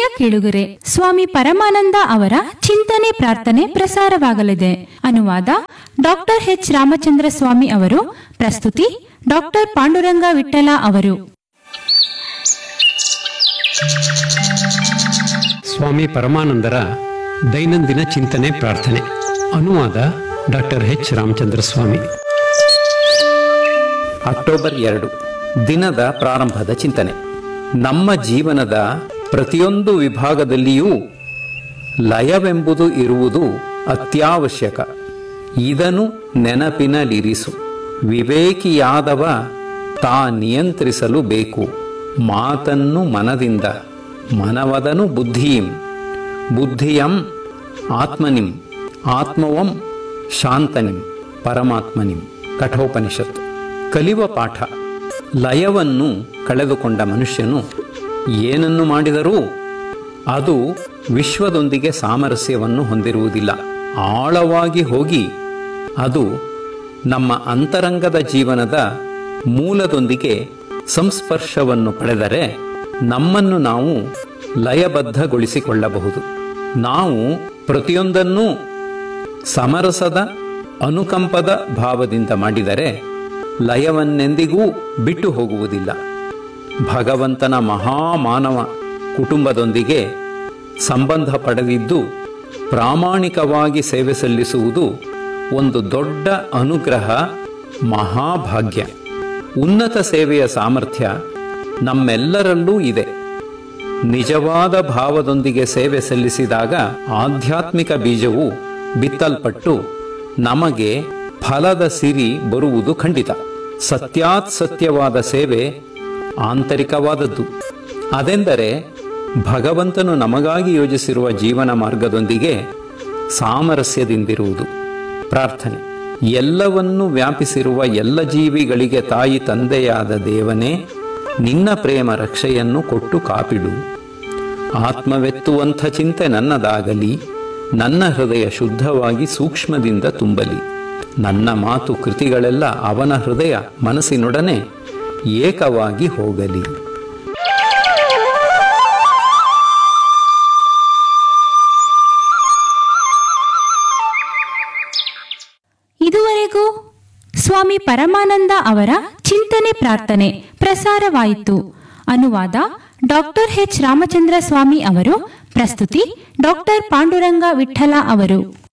ಕೇಳುಗರೆ ಸ್ವಾಮಿ ಪರಮಾನಂದ ಅವರ ಚಿಂತನೆ ಪ್ರಾರ್ಥನೆ ಪ್ರಸಾರವಾಗಲಿದೆ ಅನುವಾದ ಡಾಕ್ಟರ್ ಎಚ್ ರಾಮಚಂದ್ರ ಸ್ವಾಮಿ ಅವರು ಪ್ರಸ್ತುತಿ ಡಾಕ್ಟರ್ ಪಾಂಡುರಂಗ ವಿಠಲ ಅವರು ಸ್ವಾಮಿ ಪರಮಾನಂದರ ದೈನಂದಿನ ಚಿಂತನೆ ಪ್ರಾರ್ಥನೆ ಅನುವಾದ doctor H Ramachandra Swami October ಎರಡು ದಿನದ ಪ್ರಾರಂಭದ ಚಿಂತನೆ ನಮ್ಮ ಜೀವನದ ಪ್ರತಿಯೊಂದು ವಿಭಾಗದಲ್ಲಿಯೂ ಲಯವೆಂಬುದು ಇರುವುದು ಅತ್ಯವಶ್ಯಕ ಇದನ್ನು ನೆನಪಿನಲ್ಲಿರಿಸು ವಿವೇಕಿಯಾದವ ತಾ ನಿಯಂತ್ರಿಸಲು ಬೇಕು ಮಾತನ್ನು ಮನದಿಂದ ಮನವದನು ಬುದ್ಧಿಯಿಂ ಬುದ್ಧಿಯಂ ಆತ್ಮನಿಂ ಆತ್ಮವಂ ಶಾಂತನಿಂ ಪರಮಾತ್ಮನಿಂ ಕಠೋಪನಿಷತ್ ಕಲಿವ ಪಾಠ ಲಯವನ್ನು ಕಳೆದುಕೊಂಡ ಮನುಷ್ಯನು ಏನನ್ನು ಮಾಡಿದರೂ ಅದು ವಿಶ್ವದೊಂದಿಗೆ ಸಾಮರಸ್ಯವನ್ನು ಹೊಂದಿರುವುದಿಲ್ಲ ಆಳವಾಗಿ ಹೋಗಿ ಅದು ನಮ್ಮ ಅಂತರಂಗದ ಜೀವನದ ಮೂಲದೊಂದಿಗೆ ಸಂಸ್ಪರ್ಶವನ್ನು ಪಡೆದರೆ ನಮ್ಮನ್ನು ನಾವು ಲಯಬದ್ಧಗೊಳಿಸಿಕೊಳ್ಳಬಹುದು ನಾವು ಪ್ರತಿಯೊಂದನ್ನೂ ಸಮರಸದ ಅನುಕಂಪದ ಭಾವದಿಂದ ಮಾಡಿದರೆ ಲಯವನ್ನೆಂದಿಗೂ ಬಿಟ್ಟು ಹೋಗುವುದಿಲ್ಲ ಭಗವಂತನ ಮಹಾಮಾನವ ಕುಟುಂಬದೊಂದಿಗೆ ಸಂಬಂಧ ಪಡೆದಿದ್ದು ಪ್ರಾಮಾಣಿಕವಾಗಿ ಸೇವೆ ಸಲ್ಲಿಸುವುದು ಒಂದು ದೊಡ್ಡ ಅನುಗ್ರಹ ಮಹಾಭಾಗ್ಯ ಉನ್ನತ ಸೇವೆಯ ಸಾಮರ್ಥ್ಯ ನಮ್ಮೆಲ್ಲರಲ್ಲೂ ಇದೆ ನಿಜವಾದ ಭಾವದೊಂದಿಗೆ ಸೇವೆ ಸಲ್ಲಿಸಿದಾಗ ಆಧ್ಯಾತ್ಮಿಕ ಬೀಜವು ಬಿತ್ತಲ್ಪಟ್ಟು ನಮಗೆ ಫಲದ ಸಿರಿ ಬರುವುದು ಖಂಡಿತ ಸತ್ಯಾತ್ ಸತ್ಯವಾದ ಸೇವೆ ಆಂತರಿಕವಾದದ್ದು ಅದೆಂದರೆ ಭಗವಂತನು ನಮಗಾಗಿ ಯೋಜಿಸಿರುವ ಜೀವನ ಮಾರ್ಗದೊಂದಿಗೆ ಸಾಮರಸ್ಯದಿಂದಿರುವುದು ಪ್ರಾರ್ಥನೆ ಎಲ್ಲವನ್ನೂ ವ್ಯಾಪಿಸಿರುವ ಎಲ್ಲ ಜೀವಿಗಳಿಗೆ ತಾಯಿ ತಂದೆಯಾದ ದೇವನೇ ನಿನ್ನ ಪ್ರೇಮ ರಕ್ಷೆಯನ್ನು ಕೊಟ್ಟು ಕಾಪಿಡು ಆತ್ಮವೆತ್ತುವಂಥ ಚಿಂತೆ ನನ್ನದಾಗಲಿ ನನ್ನ ಹೃದಯ ಶುದ್ಧವಾಗಿ ಸೂಕ್ಷ್ಮದಿಂದ ತುಂಬಲಿ ನನ್ನ ಮಾತು ಕೃತಿಗಳೆಲ್ಲ ಅವನ ಹೃದಯ ಮನಸ್ಸಿನೊಡನೆ ಏಕವಾಗಿ ಹೋಗಲಿ ಇದುವರೆಗೂ ಸ್ವಾಮಿ ಪರಮಾನಂದ ಅವರ ಚಿಂತನೆ ಪ್ರಾರ್ಥನೆ ಪ್ರಸಾರವಾಯಿತು ಅನುವಾದ ಡಾಕ್ಟರ್ ಎಚ್ ರಾಮಚಂದ್ರ ಸ್ವಾಮಿ ಅವರು ಪ್ರಸ್ತುತಿ ಡಾಕ್ಟರ್ ಪಾಂಡುರಂಗ ವಿಠಲ ಅವರು